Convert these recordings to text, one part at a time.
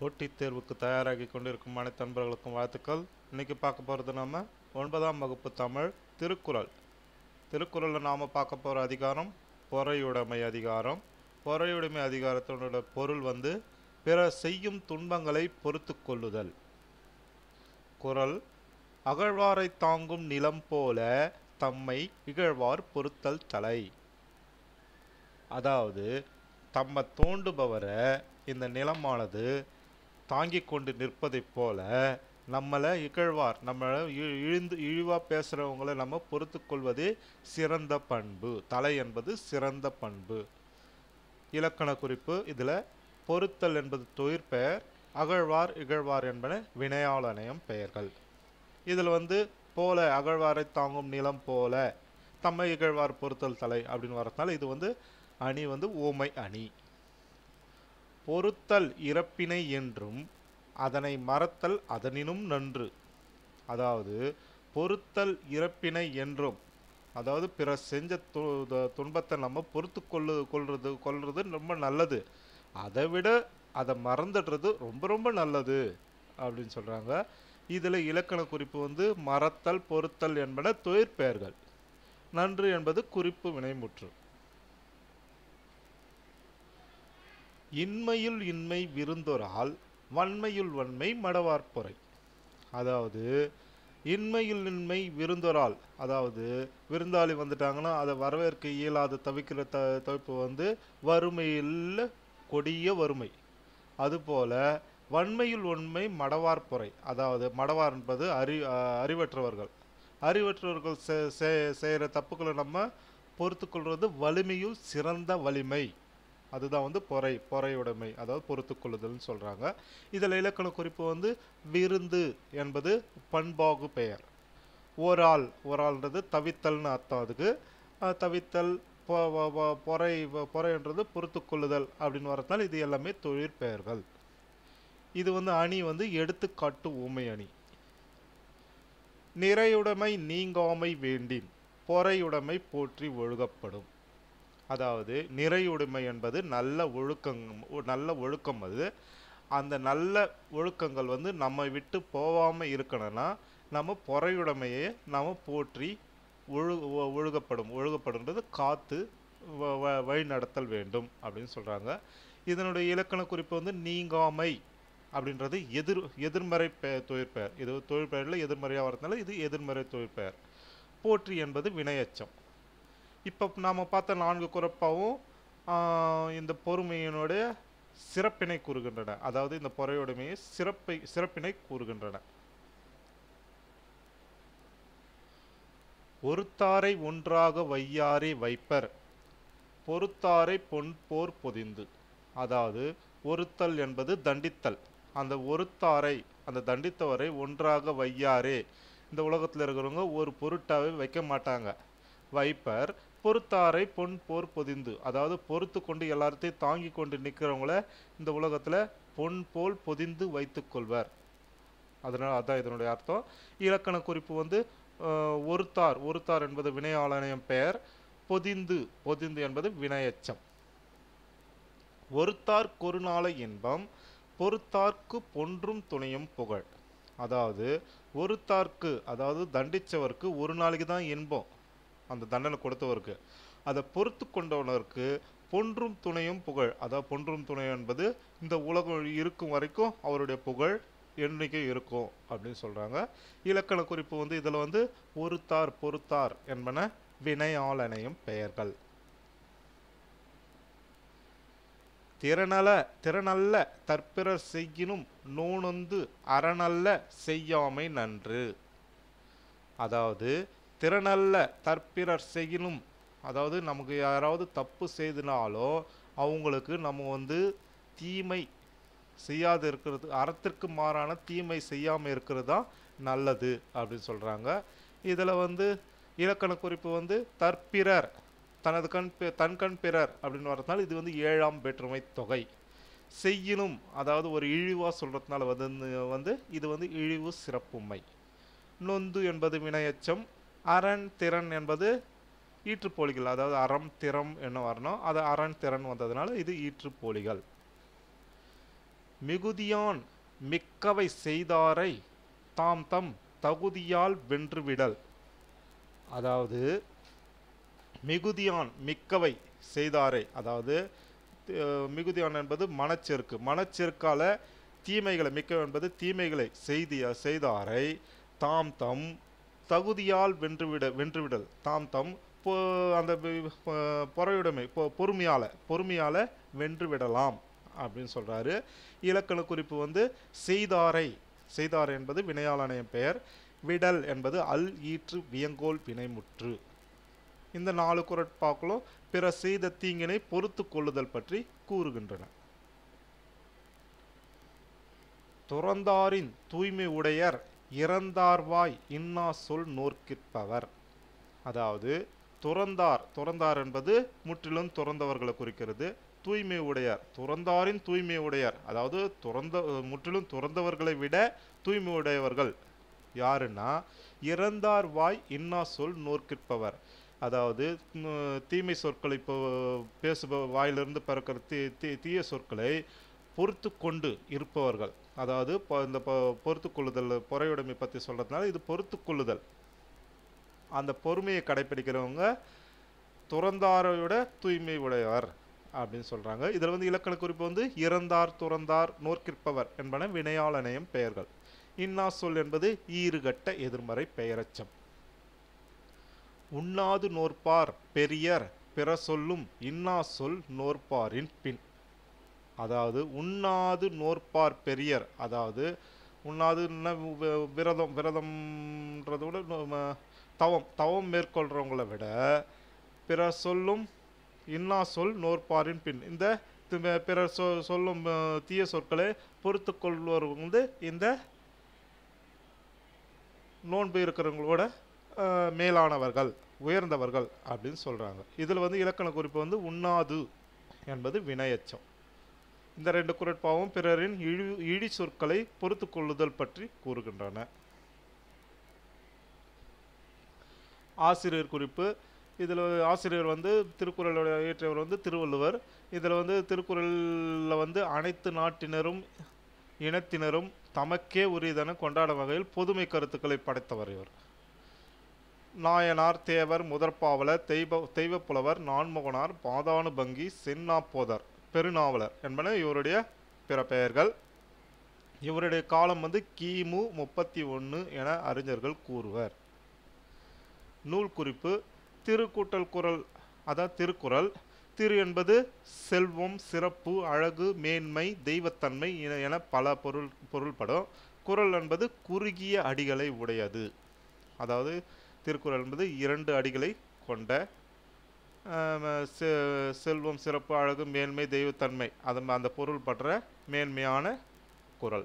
போட்டித் தேர்வுக்கு தயாராகி கொண்டிருக்கும் அனைத்து நண்பர்களுக்கும் வாழ்த்துக்கள் இன்னைக்கு பார்க்க போகிறது நம்ம ஒன்பதாம் வகுப்பு தமிழ் திருக்குறள் திருக்குறளில் நாம் பார்க்க போகிற அதிகாரம் பொறையுடைமை அதிகாரம் பொறையுடைமை அதிகாரத்தினோட பொருள் வந்து பிற செய்யும் துன்பங்களை பொறுத்து கொள்ளுதல் குறள் அகழ்வாரை தாங்கும் நிலம் போல தம்மை இகழ்வார் பொறுத்தல் தலை அதாவது தம்மை தோண்டுபவரை இந்த நிலமானது தாங்கிக் கொண்டு நிற்பதைப் போல நம்மளை இகழ்வார் நம்மளை இழி- இழிந்து இழிவாக பேசுகிறவங்கள நம்ம பொறுத்து கொள்வதே சிறந்த பண்பு தலை என்பது சிறந்த பண்பு இலக்கண குறிப்பு இதில் பொறுத்தல் என்பது தொழிற்பெயர் அகழ்வார் இகழ்வார் என்பன வினையாளனையம் பெயர்கள் இதில் வந்து போல அகழ்வாரை தாங்கும் நிலம் போல தம்மை இகழ்வார் பொறுத்தல் தலை அப்படின்னு வரதுனால இது வந்து அணி வந்து ஓமை அணி பொறுத்தல் இறப்பினை என்றும் அதனை மறத்தல் அதனினும் நன்று அதாவது பொறுத்தல் இறப்பினை என்றும் அதாவது பிற செஞ்ச து த- துன்பத்தை நம்ம பொறுத்து கொள்ளு கொள்றது கொள்றது ரொம்ப நல்லது அதை விட அதை மறந்துடுறது ரொம்ப ரொம்ப நல்லது அப்படின்னு சொல்கிறாங்க இதில் இலக்கண குறிப்பு வந்து மறத்தல் பொறுத்தல் என்பன தொழிற்பெயர்கள் நன்று என்பது குறிப்பு வினைமுற்று இன்மையுள் இன்மை விருந்தொரால் வன்மையுள் வன்மை மடவார்பொறை அதாவது இன்மையுள் இன்மை விருந்தொரால் அதாவது விருந்தாளி வந்துட்டாங்கன்னா அதை வரவேற்க இயலாத தவிக்கிற த தவிப்பு வந்து வறுமையில் கொடிய வறுமை அதுபோல வன்மையுள் உண்மை மடவார்பொறை அதாவது மடவார் என்பது அறி அஹ் அறிவற்றவர்கள் அறிவற்றவர்கள் செ- செ- செய்கிற தப்புக்களை நம்ம பொறுத்துக்கொள்வது வலிமையுள் சிறந்த வலிமை அதுதான் வந்து பொறை பொறையுடைமை அதாவது பொறுத்துக்கொள்ளுதல்னு சொல்கிறாங்க இதில் இலக்கண குறிப்பு வந்து விருந்து என்பது பண்பாகு பெயர் ஓராள் ஓராள்ன்றது தவித்தல்னு அர்த்தம் அதுக்கு அஹ் தவித்தல் பொ- பொ- பொ- பொறை பொ- பொறைன்றது பொறுத்துக்கொள்ளுதல் அப்படின்னு வரதுனால இது எல்லாமே தொழிற்பெயர்கள் இது வந்து அணி வந்து எடுத்துக்காட்டு ஊமை அணி நிறையுடைமை நீங்காமை வேண்டின் பொறையுடைமை போற்றி ஒழுகப்படும் அதாவது நிறையுடைமை என்பது நல்ல ஒழுக்கம் நல்ல ஒழுக்கம் அது அந்த நல்ல ஒழுக்கங்கள் வந்து நம்ம விட்டு போகாமல் இருக்கணும்னா நம்ம பொறையுடைமையை நாம் போற்றி ஒழு ஒ- ஒழுகப்படும் ஒழுகப்படுன்றது காத்து வ- வ- வழி நடத்தல் வேண்டும் அப்படின்னு சொல்கிறாங்க இதனுடைய இலக்கண குறிப்பு வந்து நீங்காமை அப்படின்றது எதிர் எதிர்மறை பெ தொழிற்பெயர் இது தொழிற்பெயரில் எதிர்மறையாக வரதுனால இது எதிர்மறை தொழிற்பெயர் போற்றி என்பது வினையச்சம் இப்போ நாம் பார்த்த நான்கு குறப்பாவும் ஆஹ், இந்த பொறுமையினுடைய சிறப்பினை கூறுகின்றன அதாவது இந்த பொறையுடைமையை சிறப்பை சிறப்பினை கூறுகின்றன ஒருத்தாரை ஒன்றாக வையாரே வைப்பர் பொறுத்தாரை பொன் போர் பொதிந்து அதாவது ஒருத்தல் என்பது தண்டித்தல் அந்த ஒருத்தாரை அந்த தண்டித்தவரை ஒன்றாக வையாரே இந்த உலகத்தில் இருக்கிறவங்க ஒரு பொருட்டாவே வைக்க மாட்டாங்க வைப்பர் பொறுத்தாரை பொன் போர் பொதிந்து அதாவது பொறுத்து கொண்டு எல்லாத்தையும் தாங்கி கொண்டு நிற்கிறவங்கள இந்த உலகத்தில் பொன் போல் பொதிந்து வைத்துக் கொள்வர் அதனால் அதான் இதனுடைய அர்த்தம் இலக்கண குறிப்பு வந்து அஹ், ஒருத்தார் ஒருத்தார் என்பது வினையாளனையம் பெயர் பொதிந்து பொதிந்து என்பது வினையச்சம் ஒருத்தார் கொருநாள இன்பம் பொறுத்தார்க்கு பொன்றும் துணையும் புகழ் அதாவது ஒருத்தார்க்கு அதாவது தண்டிச்சவருக்கு ஒரு நாளைக்கு தான் இன்பம் அந்த தண்டனை கொடுத்தவருக்கு அதை பொறுத்து கொண்டவனருக்கு பொன்றும் துணையும் புகழ் அதாவது பொன்றும் துணை என்பது இந்த உலகம் இருக்கும் வரைக்கும் அவருடைய புகழ் என்னைக்கும் இருக்கும் அப்படின்னு சொல்றாங்க இலக்கண குறிப்பு வந்து இதில் வந்து ஒருத்தார் பொறுத்தார் என்பன வினையாளனையும் பெயர்கள் திறனல திறனல்ல தற்பிறர் செய்யினும் நோனொந்து அறனல்ல செய்யாமை நன்று அதாவது திறனல்ல தற்பிறர் செய்யினும் அதாவது நமக்கு யாராவது தப்பு செய்தினாலோ அவங்களுக்கு நம்ம வந்து தீமை செய்யாது இருக்கிறது அறத்திற்கு மாறான தீமை செய்யாமல் இருக்கிறது தான் நல்லது அப்படின்னு சொல்கிறாங்க இதில் வந்து இலக்கண குறிப்பு வந்து தற்பிறர் தனது கண் பி- தன் கண் பிறர் அப்படின்னு வரதுனால இது வந்து ஏழாம் வேற்றுமை தொகை செய்யினும் அதாவது ஒரு இழிவாக சொல்கிறதுனால வந்து வந்து இது வந்து இழிவு சிறப்புமை நொந்து என்பது வினையச்சம் அரண் திறன் என்பது ஈற்றுப்போலிகள் அதாவது அறம் திறம் என்ன வரணும் அது அரண் திறன் வந்ததுனால இது ஈற்றுப்போலிகள் மிகுதியான் மிக்கவை செய்தாரை தாம் தம் தகுதியால் வென்றுவிடல் அதாவது மிகுதியான் மிக்கவை செய்தாரை அதாவது அஹ், மிகுதியான் என்பது மனச்செருக்கு மனச்செருக்கால தீமைகளை மிக்கவை என்பது தீமைகளை செய்திய செய்தாரை தாம் தம் தகுதியால் வென்றுவிட வென்றுவிடல் தாம் தம் பொ- அந்த வி- பொ- பொறையுடைமை பொ- பொறுமையால பொறுமையால வென்றுவிடலாம் அப்படின்னு சொல்றாரு இலக்கண குறிப்பு வந்து செய்தாரை செய்தாரை என்பது வினையாளனைய பெயர் விடல் என்பது அல் ஈற்று வியங்கோல் வினைமுற்று இந்த நாலு குரட்பாக்களும் பிற செய்த தீங்கினை பொறுத்து கொள்ளுதல் பற்றி கூறுகின்றன துறந்தாரின் தூய்மை உடையர் இறந்தார்வாய் இன்னா சொல் நோர்க்கிற்பவர் அதாவது துறந்தார் துறந்தார் என்பது முற்றிலும் துறந்தவர்களை குறிக்கிறது தூய்மை உடையார் துறந்தாரின் தூய்மை உடையார் அதாவது துறந்த முற்றிலும் துறந்தவர்களை விட தூய்மை உடையவர்கள் யாருன்னா இறந்தார் வாய் இன்னா சொல் நோர்க்கிற்பவர் அதாவது ம், தீமை சொற்களை இப்போ பேசுப வாயிலிருந்து பிறக்கிற தீ தீ தீய சொற்களை பொறுத்து கொண்டு இருப்பவர்கள் அதாவது பொ- இந்த பொ- பொறுத்து கொள்ளுதல் பொறையுடைமை பற்றி சொல்றதுனால இது பொறுத்து கொள்ளுதல் அந்த பொறுமையை கடைப்பிடிக்கிறவங்க துறந்தாரையோட தூய்மை உடையவர் அப்படின்னு சொல்றாங்க இதில் வந்து இலக்கண குறிப்பு வந்து இறந்தார் துறந்தார் நோர்க்கிற்பவர் என்பன வினையாளனையும் பெயர்கள் இன்னா சொல் என்பது ஈறுகட்ட எதிர்மறை பெயரச்சம் உண்ணாது நோற்பார் பெரியர் பிற சொல்லும் இன்னா சொல் நோற்பாரின் பின் அதாவது உண்ணாது நோற்பார் பெரியர் அதாவது உண்ணாது விரதம் விரதம்ன்றத விட நம்ம தவம் தவம் மேற்கொள்றவங்கள விட பிற சொல்லும் இன்னா சொல் நோற்பாரின் பின் இந்த தி- பிறர் சொ சொல்லும் அஹ், தீய சொற்களை பொறுத்து கொள்வோர் வந்து இந்த நோன்பு இருக்கிறவங்களோட அஹ், மேலானவர்கள் உயர்ந்தவர்கள் அப்படின்னு சொல்றாங்க இதில் வந்து இலக்கண குறிப்பு வந்து உண்ணாது என்பது வினையச்சம் இந்த ரெண்டு குரட்பாவும் பிறரின் இழி இழி சொற்களை பொறுத்து கொள்ளுதல் பற்றி கூறுகின்றன ஆசிரியர் குறிப்பு இதில் ஆசிரியர் வந்து திருக்குறளோட இயற்றியவர் வந்து திருவள்ளுவர் இதில் வந்து திருக்குறளில் வந்து அனைத்து நாட்டினரும் இனத்தினரும் தமக்கே உரியதென கொண்டாடும் வகையில் பொதுமை கருத்துக்களை படைத்தவர் இவர் நாயனார் தேவர் முதற்பாவலர் தெய்வ தெய்வப்புலவர் நான்முகனார் பாதானுபங்கி சென்னாப்போதர் பெருநாவலர் என்பன இவருடைய பிற பெயர்கள் இவருடைய காலம் வந்து கிமு முப்பத்தி ஒன்று என அறிஞர்கள் கூறுவர் நூல் குறிப்பு திருக்கூட்டல் குரல் அதான் திருக்குறள் திரு என்பது செல்வம் சிறப்பு அழகு மேன்மை தெய்வத்தன்மை என என பல பொருள் பொருள்படும் குறள் என்பது குறுகிய அடிகளை உடையது அதாவது திருக்குறள் என்பது இரண்டு அடிகளை கொண்ட ஆம், செ- செல்வம் சிறப்பு அழகு மேன்மை தெய்வத்தன்மை அது அந்த பொருள் பற்ற மேன்மையான குறள்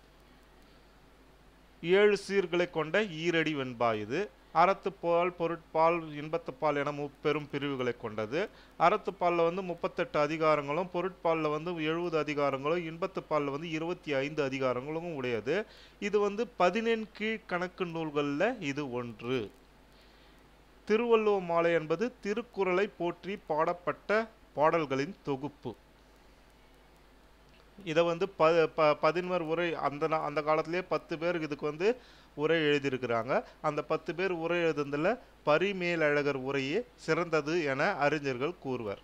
ஏழு சீர்களை கொண்ட ஈரடி வெண்பா இது அறத்துப்பால் பொருட்பால் இன்பத்துப்பால் என முப்பெரும் பிரிவுகளை கொண்டது அறத்துப்பாலில் வந்து முப்பத்தெட்டு அதிகாரங்களும் பொருட்பாலில் வந்து எழுபது அதிகாரங்களும் இன்பத்துப்பாலில் வந்து இருபத்தி ஐந்து அதிகாரங்களும் உடையது இது வந்து பதினெண் கீழ் கணக்கு நூல்களில் இது ஒன்று திருவள்ளுவ மாலை என்பது திருக்குறளை போற்றி பாடப்பட்ட பாடல்களின் தொகுப்பு இதை வந்து ப ப பதின்மர் உரை அந்த நா- அந்த காலத்திலே பத்து பேர் இதுக்கு வந்து உரை எழுதியிருக்கிறாங்க அந்த பத்து பேர் உரை எழுதுனதுல பரிமேலழகர் உரையே சிறந்தது என அறிஞர்கள் கூறுவர்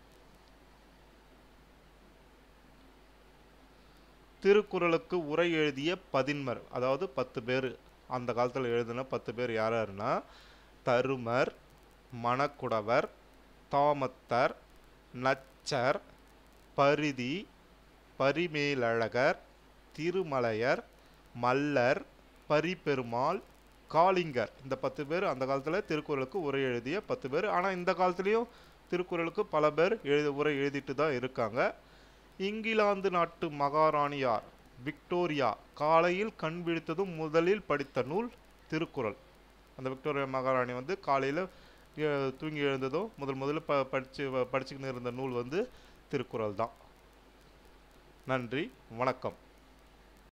திருக்குறளுக்கு உரை எழுதிய பதின்மர் அதாவது பத்து பேர் அந்த காலத்தில் எழுதின பத்து பேர் யார் யாருன்னா தருமர் மணக்குடவர் தாமத்தர் நச்சர் பரிதி பரிமேலழகர் திருமலையர் மல்லர் பரிபெருமாள் காளிங்கர் இந்த பத்து பேர் அந்த காலத்தில் திருக்குறளுக்கு உரை எழுதிய பத்து பேர் ஆனால் இந்த காலத்துலேயும் திருக்குறளுக்கு பல பேர் எழுத உரை எழுதிட்டு தான் இருக்காங்க இங்கிலாந்து நாட்டு மகாராணியார் விக்டோரியா காலையில் கண் விழித்ததும் முதலில் படித்த நூல் திருக்குறள் அந்த விக்டோரியா மகாராணி வந்து காலையில் தூங்கி எழுந்ததும் முதல் முதல்ல ப படித்து படிச்சுக்கின்னு இருந்த நூல் வந்து திருக்குறள் தான் நன்றி வணக்கம்